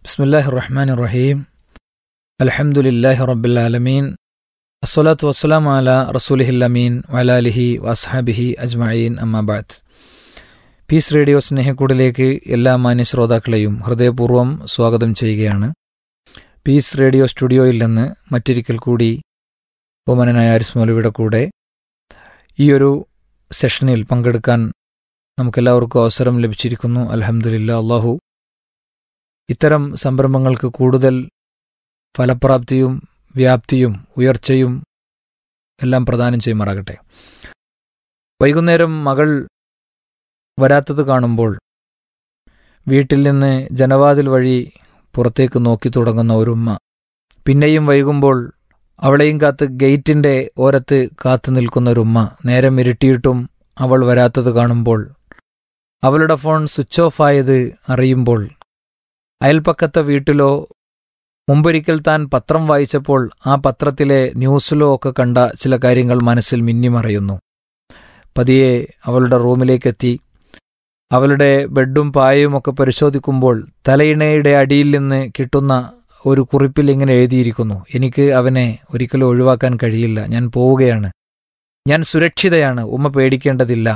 بسم الله الرحمن الرحيم الحمد لله رب العالمين الصلاة والسلام على رسوله الأمين وعلى آله وأصحابه أجمعين أما بعد piece radio സ്നേഹക്കൂടിലേക്ക് എല്ലാ മാന്യ ശ്രോതാക്കളെയും ഹൃദയപൂർവ്വം സ്വാഗതം ചെയ്യുകയാണ് പീസ് റേഡിയോ സ്റ്റുഡിയോയിൽ നിന്ന് മറ്റൊരിക്കൽ കൂടി ബഹുമാനനായ ആരിസ് മൗലവിയുടെ കൂടെ ഈ ഒരു സെഷനിൽ പങ്കെടുക്കാൻ നമുക്കെല്ലാവർക്കും അവസരം ലഭിച്ചിരിക്കുന്നു അലഹമുല്ല അള്ളാഹു ഇത്തരം സംരംഭങ്ങൾക്ക് കൂടുതൽ ഫലപ്രാപ്തിയും വ്യാപ്തിയും ഉയർച്ചയും എല്ലാം പ്രദാനം ചെയ്യുമാറാകട്ടെ വൈകുന്നേരം മകൾ വരാത്തത് കാണുമ്പോൾ വീട്ടിൽ നിന്ന് ജനവാതിൽ വഴി പുറത്തേക്ക് നോക്കി തുടങ്ങുന്ന ഒരുമ്മ പിന്നെയും വൈകുമ്പോൾ അവളെയും കാത്ത് ഗേറ്റിന്റെ ഓരത്ത് കാത്തു നിൽക്കുന്ന ഒരുമ്മ നേരം ഇരുട്ടിയിട്ടും അവൾ വരാത്തത് കാണുമ്പോൾ അവളുടെ ഫോൺ സ്വിച്ച് ഓഫ് ആയത് അറിയുമ്പോൾ അയൽപ്പക്കത്തെ വീട്ടിലോ മുമ്പൊരിക്കൽ താൻ പത്രം വായിച്ചപ്പോൾ ആ പത്രത്തിലെ ന്യൂസിലോ ഒക്കെ കണ്ട ചില കാര്യങ്ങൾ മനസ്സിൽ മിന്നിമറയുന്നു പതിയെ അവളുടെ റൂമിലേക്കെത്തി അവളുടെ ബെഡും പായയും ഒക്കെ പരിശോധിക്കുമ്പോൾ തലയിണയുടെ അടിയിൽ നിന്ന് കിട്ടുന്ന ഒരു കുറിപ്പിൽ ഇങ്ങനെ എഴുതിയിരിക്കുന്നു എനിക്ക് അവനെ ഒരിക്കലും ഒഴിവാക്കാൻ കഴിയില്ല ഞാൻ പോവുകയാണ് ഞാൻ സുരക്ഷിതയാണ് ഉമ്മ പേടിക്കേണ്ടതില്ല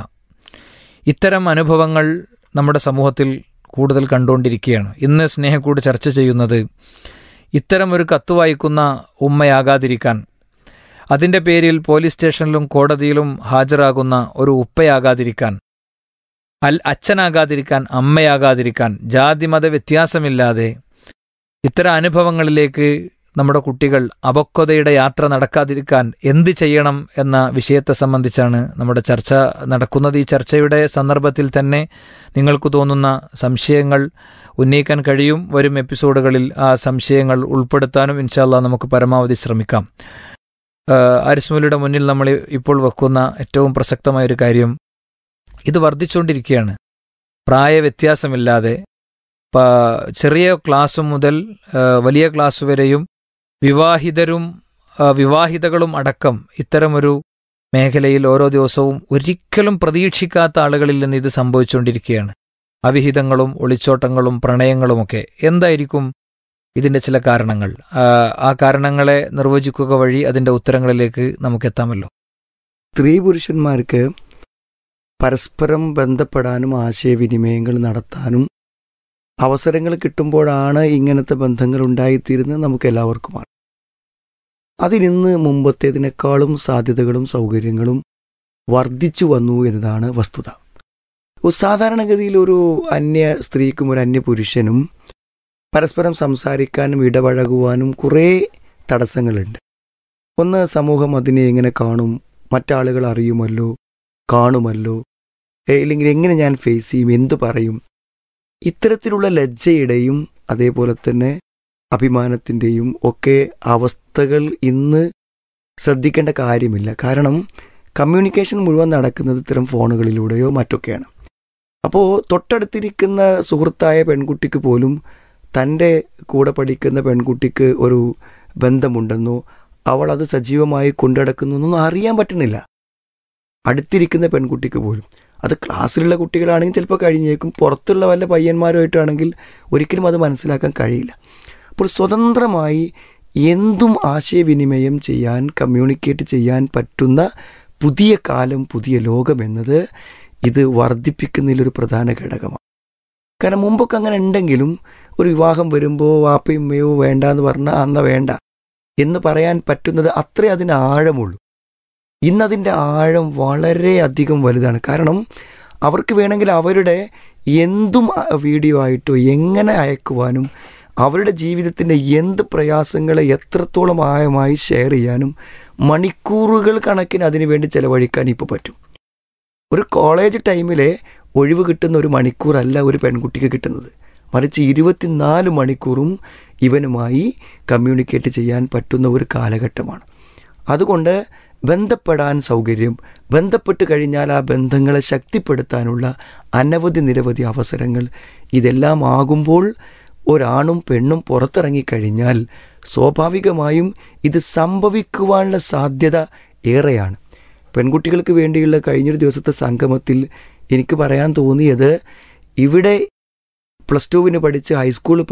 ഇത്തരം അനുഭവങ്ങൾ നമ്മുടെ സമൂഹത്തിൽ കൂടുതൽ കണ്ടുകൊണ്ടിരിക്കുകയാണ് ഇന്ന് സ്നേഹക്കൂട് ചർച്ച ചെയ്യുന്നത് ഇത്തരം ഒരു കത്ത് വായിക്കുന്ന ഉമ്മയാകാതിരിക്കാൻ അതിൻ്റെ പേരിൽ പോലീസ് സ്റ്റേഷനിലും കോടതിയിലും ഹാജരാകുന്ന ഒരു ഉപ്പയാകാതിരിക്കാൻ അൽ അച്ഛനാകാതിരിക്കാൻ അമ്മയാകാതിരിക്കാൻ ജാതിമത വ്യത്യാസമില്ലാതെ ഇത്തരം അനുഭവങ്ങളിലേക്ക് നമ്മുടെ കുട്ടികൾ അപക്വതയുടെ യാത്ര നടക്കാതിരിക്കാൻ എന്ത് ചെയ്യണം എന്ന വിഷയത്തെ സംബന്ധിച്ചാണ് നമ്മുടെ ചർച്ച നടക്കുന്നത് ഈ ചർച്ചയുടെ സന്ദർഭത്തിൽ തന്നെ നിങ്ങൾക്ക് തോന്നുന്ന സംശയങ്ങൾ ഉന്നയിക്കാൻ കഴിയും വരും എപ്പിസോഡുകളിൽ ആ സംശയങ്ങൾ ഉൾപ്പെടുത്താനും ഇൻഷാല്ല നമുക്ക് പരമാവധി ശ്രമിക്കാം ആരിസ്മലിയുടെ മുന്നിൽ നമ്മൾ ഇപ്പോൾ വെക്കുന്ന ഏറ്റവും പ്രസക്തമായ ഒരു കാര്യം ഇത് വർദ്ധിച്ചുകൊണ്ടിരിക്കുകയാണ് പ്രായവ്യത്യാസമില്ലാതെ ചെറിയ ക്ലാസ് മുതൽ വലിയ ക്ലാസ് വരെയും വിവാഹിതരും വിവാഹിതകളും അടക്കം ഇത്തരമൊരു മേഖലയിൽ ഓരോ ദിവസവും ഒരിക്കലും പ്രതീക്ഷിക്കാത്ത ആളുകളിൽ നിന്ന് ഇത് സംഭവിച്ചുകൊണ്ടിരിക്കുകയാണ് അവിഹിതങ്ങളും ഒളിച്ചോട്ടങ്ങളും പ്രണയങ്ങളുമൊക്കെ എന്തായിരിക്കും ഇതിന്റെ ചില കാരണങ്ങൾ ആ കാരണങ്ങളെ നിർവചിക്കുക വഴി അതിന്റെ ഉത്തരങ്ങളിലേക്ക് നമുക്ക് എത്താമല്ലോ സ്ത്രീ പുരുഷന്മാർക്ക് പരസ്പരം ബന്ധപ്പെടാനും ആശയവിനിമയങ്ങൾ നടത്താനും അവസരങ്ങൾ കിട്ടുമ്പോഴാണ് ഇങ്ങനത്തെ ബന്ധങ്ങൾ ഉണ്ടായിത്തീരുന്നത് നമുക്ക് എല്ലാവർക്കുമാണ് അതിനിന്ന് മുമ്പത്തേതിനേക്കാളും സാധ്യതകളും സൗകര്യങ്ങളും വർദ്ധിച്ചു വന്നു എന്നതാണ് വസ്തുത സാധാരണഗതിയിൽ ഒരു അന്യ സ്ത്രീക്കും ഒരു അന്യ പുരുഷനും പരസ്പരം സംസാരിക്കാനും ഇടപഴകുവാനും കുറേ തടസ്സങ്ങളുണ്ട് ഒന്ന് സമൂഹം അതിനെ എങ്ങനെ കാണും മറ്റാളുകൾ അറിയുമല്ലോ കാണുമല്ലോ ഇല്ലെങ്കിൽ എങ്ങനെ ഞാൻ ഫേസ് ചെയ്യും എന്തു പറയും ഇത്തരത്തിലുള്ള ലജ്ജയുടെയും അതേപോലെ തന്നെ അഭിമാനത്തിൻ്റെയും ഒക്കെ അവസ്ഥകൾ ഇന്ന് ശ്രദ്ധിക്കേണ്ട കാര്യമില്ല കാരണം കമ്മ്യൂണിക്കേഷൻ മുഴുവൻ നടക്കുന്നത് ഇത്തരം ഫോണുകളിലൂടെയോ മറ്റൊക്കെയാണ് അപ്പോൾ തൊട്ടടുത്തിരിക്കുന്ന സുഹൃത്തായ പെൺകുട്ടിക്ക് പോലും തൻ്റെ കൂടെ പഠിക്കുന്ന പെൺകുട്ടിക്ക് ഒരു ബന്ധമുണ്ടെന്നോ അവൾ അത് സജീവമായി കൊണ്ടുനടക്കുന്നു എന്നൊന്നും അറിയാൻ പറ്റുന്നില്ല അടുത്തിരിക്കുന്ന പെൺകുട്ടിക്ക് പോലും അത് ക്ലാസ്സിലുള്ള കുട്ടികളാണെങ്കിൽ ചിലപ്പോൾ കഴിഞ്ഞേക്കും പുറത്തുള്ള വല്ല പയ്യന്മാരുമായിട്ടാണെങ്കിൽ ഒരിക്കലും അത് മനസ്സിലാക്കാൻ കഴിയില്ല അപ്പോൾ സ്വതന്ത്രമായി എന്തും ആശയവിനിമയം ചെയ്യാൻ കമ്മ്യൂണിക്കേറ്റ് ചെയ്യാൻ പറ്റുന്ന പുതിയ കാലം പുതിയ ലോകം എന്നത് ഇത് വർദ്ധിപ്പിക്കുന്നതിലൊരു പ്രധാന ഘടകമാണ് കാരണം മുമ്പൊക്കെ അങ്ങനെ ഉണ്ടെങ്കിലും ഒരു വിവാഹം വരുമ്പോൾ വാപ്പയും ഉമ്മയോ വേണ്ട എന്ന് പറഞ്ഞാൽ അന്ന വേണ്ട എന്ന് പറയാൻ പറ്റുന്നത് അത്രേ അതിന് ആഴമുള്ളൂ ഇന്നതിൻ്റെ ആഴം വളരെയധികം വലുതാണ് കാരണം അവർക്ക് വേണമെങ്കിൽ അവരുടെ എന്തും വീഡിയോ ആയിട്ടോ എങ്ങനെ അയക്കുവാനും അവരുടെ ജീവിതത്തിൻ്റെ എന്ത് പ്രയാസങ്ങളെ എത്രത്തോളം ആഴമായി ഷെയർ ചെയ്യാനും മണിക്കൂറുകൾ കണക്കിന് അതിനു വേണ്ടി ചിലവഴിക്കാൻ ഇപ്പോൾ പറ്റും ഒരു കോളേജ് ടൈമിലെ ഒഴിവ് കിട്ടുന്ന ഒരു മണിക്കൂറല്ല ഒരു പെൺകുട്ടിക്ക് കിട്ടുന്നത് മറിച്ച് ഇരുപത്തിനാല് മണിക്കൂറും ഇവനുമായി കമ്മ്യൂണിക്കേറ്റ് ചെയ്യാൻ പറ്റുന്ന ഒരു കാലഘട്ടമാണ് അതുകൊണ്ട് ബന്ധപ്പെടാൻ സൗകര്യം ബന്ധപ്പെട്ട് കഴിഞ്ഞാൽ ആ ബന്ധങ്ങളെ ശക്തിപ്പെടുത്താനുള്ള അനവധി നിരവധി അവസരങ്ങൾ ഇതെല്ലാം ആകുമ്പോൾ ഒരാണും പെണ്ണും പുറത്തിറങ്ങിക്കഴിഞ്ഞാൽ സ്വാഭാവികമായും ഇത് സംഭവിക്കുവാനുള്ള സാധ്യത ഏറെയാണ് പെൺകുട്ടികൾക്ക് വേണ്ടിയുള്ള കഴിഞ്ഞൊരു ദിവസത്തെ സംഗമത്തിൽ എനിക്ക് പറയാൻ തോന്നിയത് ഇവിടെ പ്ലസ് ടുവിന് പഠിച്ച് ഹൈസ്കൂൾ